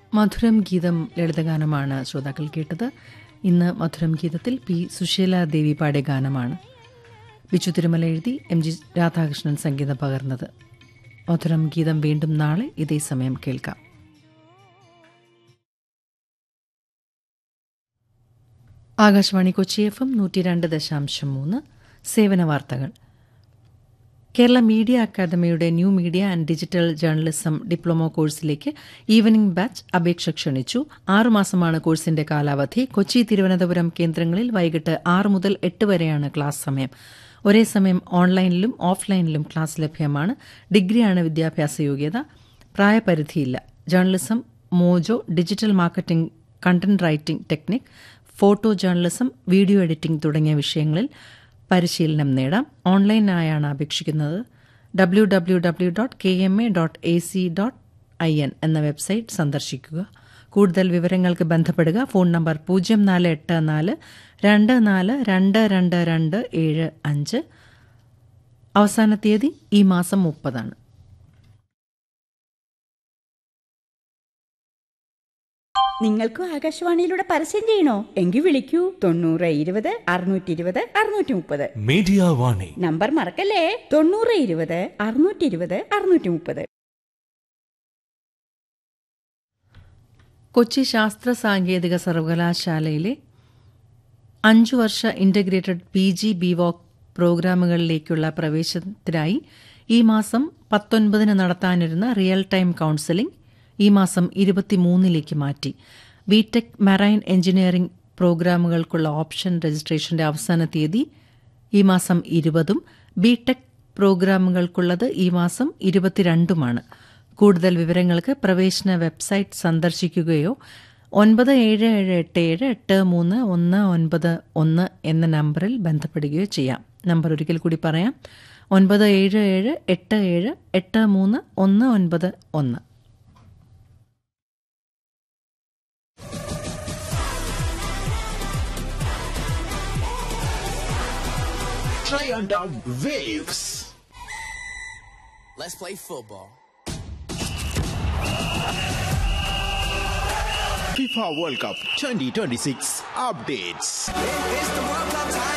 മധുരം ഗീതം ലളിതഗാനമാണ് ശ്രോതാക്കൾ കേട്ടത് ഇന്ന് മധുരം ഗീതത്തിൽ പി സുശീല ദേവി പാടിയ ഗാനമാണ് ബിച്ചു തിരുമല എഴുതി എം ജി രാധാകൃഷ്ണൻ സംഗീതം പകർന്നത് മധുരം ഗീതം വീണ്ടും നാളെ ഇതേ സമയം കേൾക്കാം ആകാശവാണി കൊച്ചി എഫ് എം നൂറ്റി രണ്ട് ദശാംശം മൂന്ന് സേവന വാർത്തകൾ കേരള മീഡിയ അക്കാദമിയുടെ new media and digital journalism diploma കോഴ്സിലേക്ക് ഈവനിംഗ് ബാച്ച് അപേക്ഷ ക്ഷണിച്ചു ആറുമാസമാണ് കോഴ്സിന്റെ കാലാവധി കൊച്ചി തിരുവനന്തപുരം കേന്ദ്രങ്ങളിൽ വൈകിട്ട് ആറ് മുതൽ എട്ട് വരെയാണ് ക്ലാസ് സമയം ഒരേ സമയം ഓൺലൈനിലും ഓഫ്ലൈനിലും ക്ലാസ് ലഭ്യമാണ് ഡിഗ്രിയാണ് വിദ്യാഭ്യാസ യോഗ്യത പ്രായപരിധിയില്ല journalism mojo digital marketing content writing technique photo journalism video editing തുടങ്ങിയ വിഷയങ്ങളിൽ പരിശീലനം നേടാം ഓൺലൈനായാണ് അപേക്ഷിക്കുന്നത് W W W dot K M A dot A C dot I N എന്ന വെബ്സൈറ്റ് സന്ദർശിക്കുക കൂടുതൽ വിവരങ്ങൾക്ക് ബന്ധപ്പെടുക ഫോൺ നമ്പർ പൂജ്യം നാല് എട്ട് നാല് രണ്ട് നാല് രണ്ട് രണ്ട് രണ്ട് ഏഴ് അഞ്ച് അവസാന തീയതി ഈ മാസം മുപ്പതാണ് നിങ്ങൾക്കും ആകാശവാണിയിലൂടെ പരസ്യം ചെയ്യണോ എങ്കിൽ വിളിക്കൂ തൊണ്ണൂറ് ഇരുപത് അറുന്നൂറ്റി ഇരുപത് അറുന്നൂറ്റി മുപ്പത് മീഡിയ വാണി നമ്പർ മറക്കല്ലേ തൊണ്ണൂറ് ഇരുപത് അറുന്നൂറ്റി ഇരുപത് അറുന്നൂറ്റി മുപ്പത് കൊച്ചി ശാസ്ത്ര സാങ്കേതിക സർവകലാശാലയിലെ അഞ്ചു വർഷ integrated P G B voc പ്രോഗ്രാമുകളിലേക്കുള്ള പ്രവേശനത്തിനായി ഈ മാസം പത്തൊൻപതിന് നടത്താനിരുന്ന റിയൽ ടൈം കൌൺസിലിംഗ് ഈ മാസം ഇരുപത്തിമൂന്നിലേക്ക് മാറ്റി ബിടെക് മറൈൻ എഞ്ചിനീയറിംഗ് പ്രോഗ്രാമുകൾക്കുള്ള ഓപ്ഷൻ രജിസ്ട്രേഷന്റെ അവസാന തീയതി ഈ മാസം ഇരുപതും ബിടെക് പ്രോഗ്രാമുകൾക്കുള്ളത് ഈ മാസം ഇരുപത്തിരണ്ടുമാണ് കൂടുതൽ വിവരങ്ങൾക്ക് പ്രവേശന വെബ്സൈറ്റ് സന്ദർശിക്കുകയോ ഒൻപത് ഏഴ് ഏഴ് എട്ട് ഏഴ് എട്ട് മൂന്ന് ഒന്ന് ഒൻപത് ഒന്ന് എന്ന നമ്പറിൽ ബന്ധപ്പെടുകയോ ചെയ്യാം നമ്പർ ഒരിക്കൽ കൂടി പറയാം ഒൻപത് ഏഴ് ഏഴ് എട്ട് ഏഴ് എട്ട് മൂന്ന് ഒന്ന് ഒൻപത് ഒന്ന് Giant of waves. Let's play football. FIFA World Cup 2026 updates. It's the World Cup time